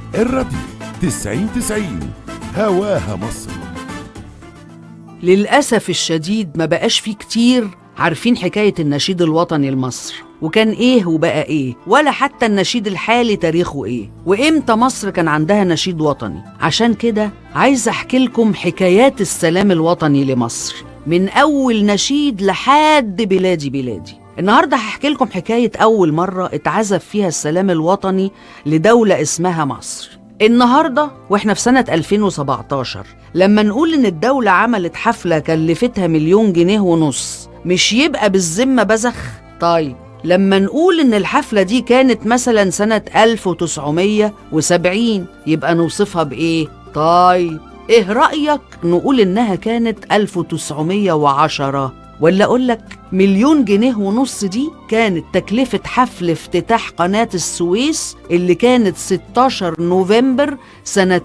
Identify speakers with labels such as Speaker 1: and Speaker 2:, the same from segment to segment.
Speaker 1: الراديو 90 90 هواها مصر
Speaker 2: للأسف الشديد ما بقاش فيه كتير عارفين حكاية النشيد الوطني لمصر وكان ايه وبقى ايه ولا حتى النشيد الحالي تاريخه ايه وامتى مصر كان عندها نشيد وطني عشان كده عايز احكي لكم حكايات السلام الوطني لمصر من اول نشيد لحد بلادي بلادي النهارده هحكي لكم حكاية أول مرة اتعزف فيها السلام الوطني لدولة اسمها مصر النهارده واحنا في سنة 2017 لما نقول إن الدولة عملت حفلة كلفتها مليون جنيه ونص مش يبقى بالذمة بزخ؟ طيب لما نقول إن الحفلة دي كانت مثلا سنة 1970 يبقى نوصفها بإيه؟ طيب إيه رأيك نقول إنها كانت 1910 ولا أقول لك مليون جنيه ونص دي كانت تكلفة حفل افتتاح قناة السويس اللي كانت 16 نوفمبر سنة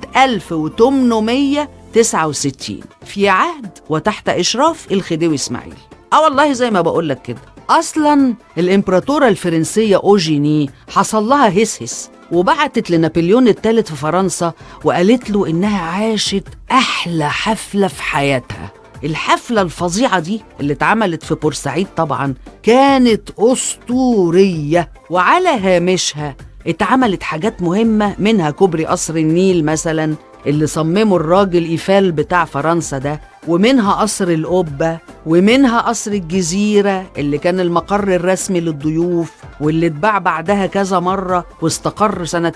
Speaker 2: 1869 في عهد وتحت إشراف الخديوي إسماعيل اه والله زي ما بقول لك كده اصلا الامبراطوره الفرنسيه اوجيني حصل لها هسهس وبعتت لنابليون الثالث في فرنسا وقالت له انها عاشت احلى حفله في حياتها الحفلة الفظيعة دي اللي اتعملت في بورسعيد طبعا كانت أسطورية وعلى هامشها اتعملت حاجات مهمة منها كوبري قصر النيل مثلا اللي صممه الراجل إيفال بتاع فرنسا ده ومنها قصر القبة ومنها قصر الجزيرة اللي كان المقر الرسمي للضيوف واللي اتباع بعدها كذا مرة واستقر سنة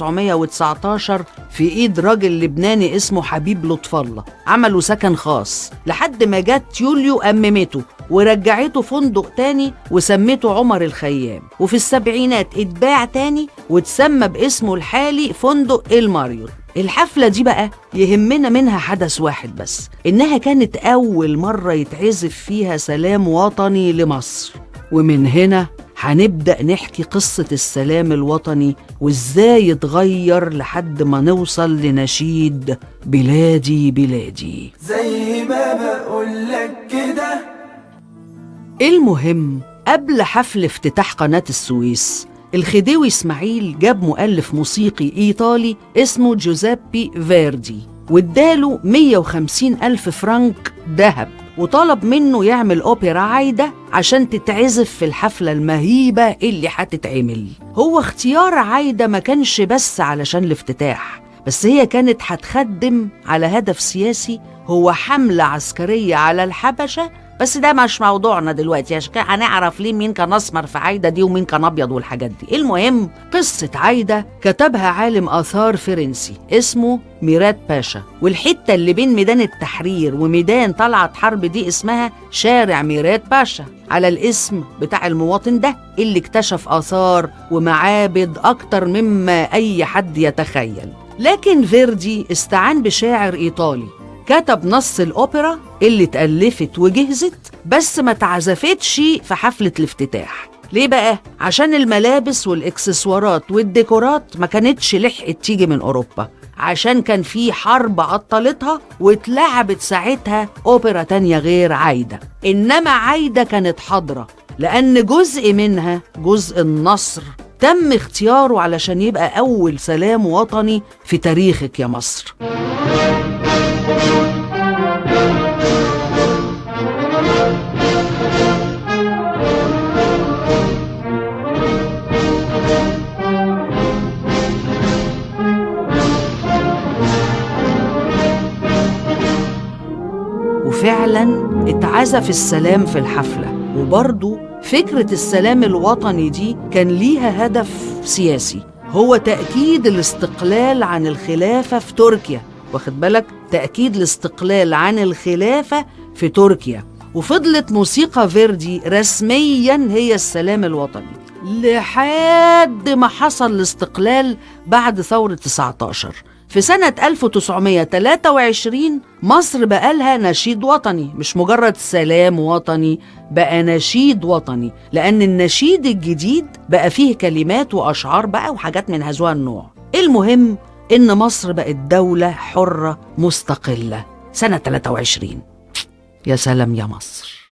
Speaker 2: 1919 في إيد راجل لبناني اسمه حبيب لطف الله عملوا سكن خاص لحد ما جت يوليو أممته ورجعته فندق تاني وسميته عمر الخيام وفي السبعينات اتباع تاني واتسمى باسمه الحالي فندق الماريوت الحفلة دي بقى يهمنا منها حدث واحد بس إنها كانت أول مرة يتعزف فيها سلام وطني لمصر ومن هنا هنبدأ نحكي قصة السلام الوطني وإزاي اتغير لحد ما نوصل لنشيد بلادي بلادي
Speaker 3: زي ما بقولك كده
Speaker 2: المهم قبل حفل افتتاح قناة السويس الخديوي اسماعيل جاب مؤلف موسيقي ايطالي اسمه جوزيبي فيردي واداله 150 ألف فرنك ذهب وطلب منه يعمل أوبرا عايدة عشان تتعزف في الحفلة المهيبة اللي هتتعمل هو اختيار عايدة ما كانش بس علشان الافتتاح بس هي كانت هتخدم على هدف سياسي هو حملة عسكرية على الحبشة بس ده مش موضوعنا دلوقتي عشان كده هنعرف ليه مين كان اسمر في عايده دي ومين كان ابيض والحاجات دي المهم قصه عايده كتبها عالم اثار فرنسي اسمه ميرات باشا والحته اللي بين ميدان التحرير وميدان طلعت حرب دي اسمها شارع ميرات باشا على الاسم بتاع المواطن ده اللي اكتشف اثار ومعابد اكتر مما اي حد يتخيل لكن فيردي استعان بشاعر ايطالي كتب نص الأوبرا اللي اتألفت وجهزت بس ما اتعزفتش في حفلة الافتتاح ليه بقى؟ عشان الملابس والإكسسوارات والديكورات ما كانتش لحقت تيجي من أوروبا عشان كان في حرب عطلتها واتلعبت ساعتها أوبرا تانية غير عايدة إنما عايدة كانت حاضرة لأن جزء منها جزء النصر تم اختياره علشان يبقى أول سلام وطني في تاريخك يا مصر وفعلا اتعزف السلام في الحفلة وبرضه فكرة السلام الوطني دي كان ليها هدف سياسي هو تأكيد الاستقلال عن الخلافة في تركيا واخد بالك تأكيد الاستقلال عن الخلافة في تركيا وفضلت موسيقى فيردي رسميا هي السلام الوطني لحد ما حصل الاستقلال بعد ثورة 19 في سنة 1923 مصر بقى لها نشيد وطني مش مجرد سلام وطني بقى نشيد وطني لأن النشيد الجديد بقى فيه كلمات وأشعار بقى وحاجات من هذا النوع المهم إن مصر بقت دولة حرة مستقلة سنة 23 يا سلام يا مصر